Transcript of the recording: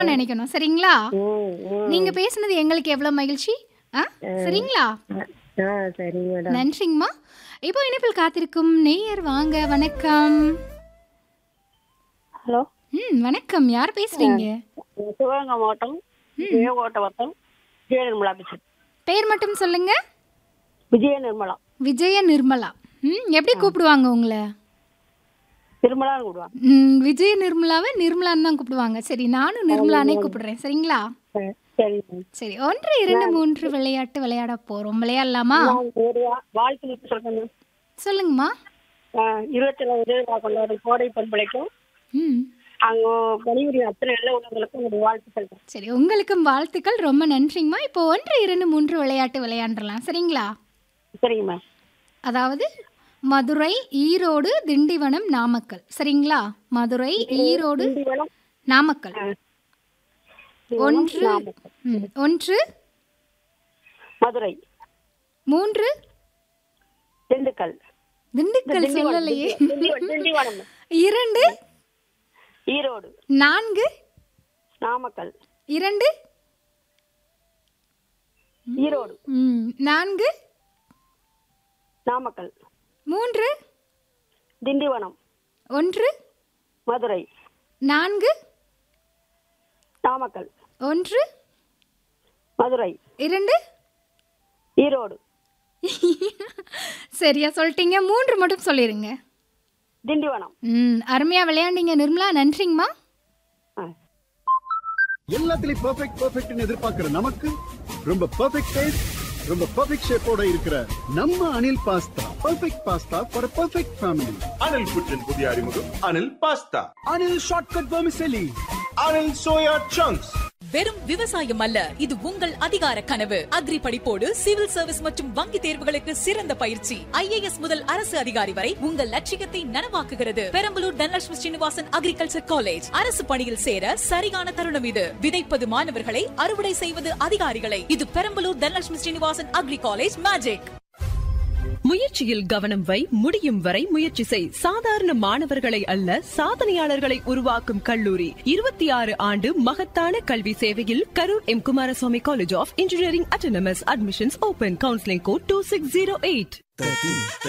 நினைக்கணும் சரிங்களா ம் ம் நீங்க பேசுனது எங்களுக்கு எவ்வளவு மகிழ்ச்சி ஆ சரிங்களா ஆ சரிங்க மேடம் நன்றிங்கம்மா இப்போ இணைப்பில் காத்திருக்கும் நேயர் வாங்க வணக்கம் ஹலோ ம் வணக்கம் யார் பேசுறீங்க சிவகங்கை மாவட்டம் விஜயகோட்டை வட்டம் விஜய நிர்மலா பேசுறேன் பேர் மட்டும் சொல்லுங்க விஜய நிர்மலா விஜய நிர்மலா ம் எப்படி கூப்பிடுவாங்க உங்களை நிர்மலான்னு கூடுவாங்க ம், விஜய நிர்மலாவை நிர்மலான்னு தான் கூப்பிடுவாங்க சரி நானும் நிர்மலானே கூப்பிடுறேன் சரிங்களா சரி மேம். சரி ஒன்று இரண்டு மூன்று விளையாட்டு விளையாட போறோம் விளையாடலாமா நான் ஒரு வா- வாழ்த்து சொல்றேன் மேம். சொல்லுங்கம்மா ஆ, இருபத்தி ரெண்டு விஜயகா கொண்டாடும் கோடை பண்பலைக்கும் ம் அங்க பணிபுரியும் அத்தனை நல்ல உள்ளவங்களுக்கும் ஒரு வாழ்த்து சொல்றேன் சரி உங்களுக்கும் வாழ்த்துக்கள் ரொம்ப நன்றிங்கம்மா இப்போ ஒன்று இரண்டு மூன்று விளையாட்டு விளையாண்டுறலாம் சரிங்களா சரிங்க மேம் அதாவது மதுரை ஈரோடு திண்டிவனம் நாமக்கல் சரிங்களா மதுரை ஈரோடு திண்டிவனம் நாமக்கல் ஒன்று நாமக்கல். ம், ஒன்று மதுரை மூன்று திண்டுக்கல் திண்டுக்கல் திண்டிவனம், சொல்லலையே திண்டிவனம், திண்டிவனம் இரண்டு ஈரோடு நான்கு நாமக்கல் இரண்டு ஈரோடு ம், நான்கு நாமக்கல் மூன்று திண்டிவனம் ஒன்று மதுரை நான்கு நாமக்கல் ஒன்று மதுரை இரண்டு ஈரோடு சரியா சொல்லிட்டீங்க மூன்று மட்டும் சொல்லிடுங்க திண்டிவனம் ம் அருமையா விளையாண்டீங்க நிர்மலா நன்றிங்கம்மா ஆ எல்லாத்துலயும் பெர்ஃபெக்ட் பெர்ஃபெக்ட்னு எதிர்பார்க்கிற நமக்கு ரொம்ப பெர்ஃபெக்ட் டேஸ்ட் ரொம்ப பெர்ஃபெக்ட் ஷேப்போட இருக்கிற நம்ம Anil pasta perfect pasta for perfect family Anil புற்றின் புதிய அறிமுகம் Anil pasta Anil shortcut vermicelli Anil soya chunks வெறும் விவசாயம் அல்ல இது உங்கள் அதிகார கனவு அக்ரி படிப்போடு சிவில் சர்வீஸ் மற்றும் வங்கி தேர்வுகளுக்கு சிறந்த பயிற்சி ஐஏஎஸ் முதல் அரசு அதிகாரி வரை உங்கள் லட்சியத்தை நனவாக்குகிறது பெரம்பலூர் தனலட்சுமி ஸ்ரீனிவாசன் அக்ரிகல்ச்சர் காலேஜ் அரசு பணியில் சேர சரியான தருணம் இது விதைப்பது மாணவர்களை அறுவடை செய்வது அதிகாரிகளை இது Perambalur Dhanalakshmi Srinivasan agri college magic முயற்சியில் கவனம் வை முடியும் வரை முயற்சி செய் சாதாரண மாணவர்களை அல்ல சாதனையாளர்களை உருவாக்கும் கல்லூரி இருபத்தி ஆறு ஆண்டு மகத்தான கல்வி சேவையில் Karur M Kumaraswamy college of engineering autonomous admissions open counselling code two six zero eight